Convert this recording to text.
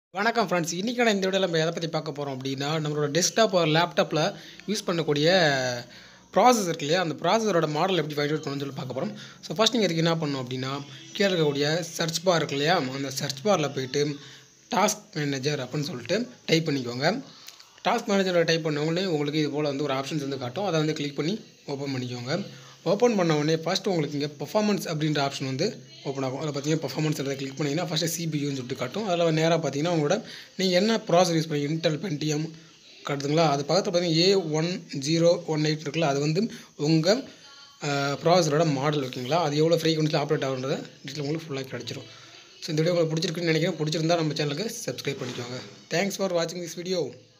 வணக்கம் ஃப்ரெண்ட்ஸ் இன்றைக்கான இந்த வீடியோவில் நம்ம எதை பற்றி பார்க்க போகிறோம் அப்படின்னா நம்மளோட டெஸ்க்டாப் ஒரு லேப்டாப்பில் யூஸ் பண்ணக்கூடிய ப்ராசஸ் இருக்கு இல்லையா அந்த ப்ராசஸரோட மாடல் எப்படி ஃபைண்ட் அவுட் பண்ணணும்னு சொல்லி பார்க்க போகிறோம் ஸோ ஃபஸ்ட் நீங்கள் இதுக்கு என்ன பண்ணணும் அப்படின்னா கீழே இருக்கக்கூடிய சர்ச் பார் இருக்கு இல்லையா அந்த சர்ச் பாரில் போயிட்டு டாஸ்க் மேனேஜர் அப்படின்னு சொல்லிட்டு டைப் பண்ணிக்கோங்க டாஸ்க் மேனேஜரில் டைப் பண்ண உடனே உங்களுக்கு இது போல் வந்து ஒரு ஆப்ஷன்ஸ் வந்து காட்டும் அதை வந்து கிளிக் பண்ணி ஓப்பன் பண்ணிக்கோங்க ஓப்பன் பண்ண உடனே ஃபஸ்ட்டு உங்களுக்கு இங்கே பர்ஃபார்மன்ஸ் அப்படின்ற ஆப்ஷன் வந்து ஓப்பன் ஆகும் அதில் பார்த்தீங்கன்னா பர்ஃபார்மன்ஸ் அதை கிளிக் பண்ணிங்கன்னா ஃபஸ்ட்டு சிபியூன்னு சொல்லிட்டு காட்டும் அதில் நேராக பார்த்தீங்கன்னா உங்களோட நீங்கள் என்ன ப்ராசர் யூஸ் பண்ணி இன்டெல் பென்டிஎம் காட்டுதுங்களா அது பக்கத்தில் பார்த்தீங்கன்னா A one zero one eight இருக்குல்ல அது வந்து உங்கள் ப்ராசரோட மாடல் ஓகேங்களா அது எவ்வளோ ஃப்ரீக்வன்சியில் ஆப்ரேட் ஆகுன்றதை டீட்டெயில் உங்களுக்கு ஃபுல்லாக கிடச்சிரும் ஸோ இந்த வீடியோ உங்களுக்கு பிடிச்சிருக்குன்னு நினைக்கிறேன் பிடிச்சிருந்தா நம்ம சேனலுக்கு சப்ஸ்கிரைப் பண்ணிக்கோங்க தேங்க்ஸ் ஃபார் வாட்சிங் திஸ் வீடியோ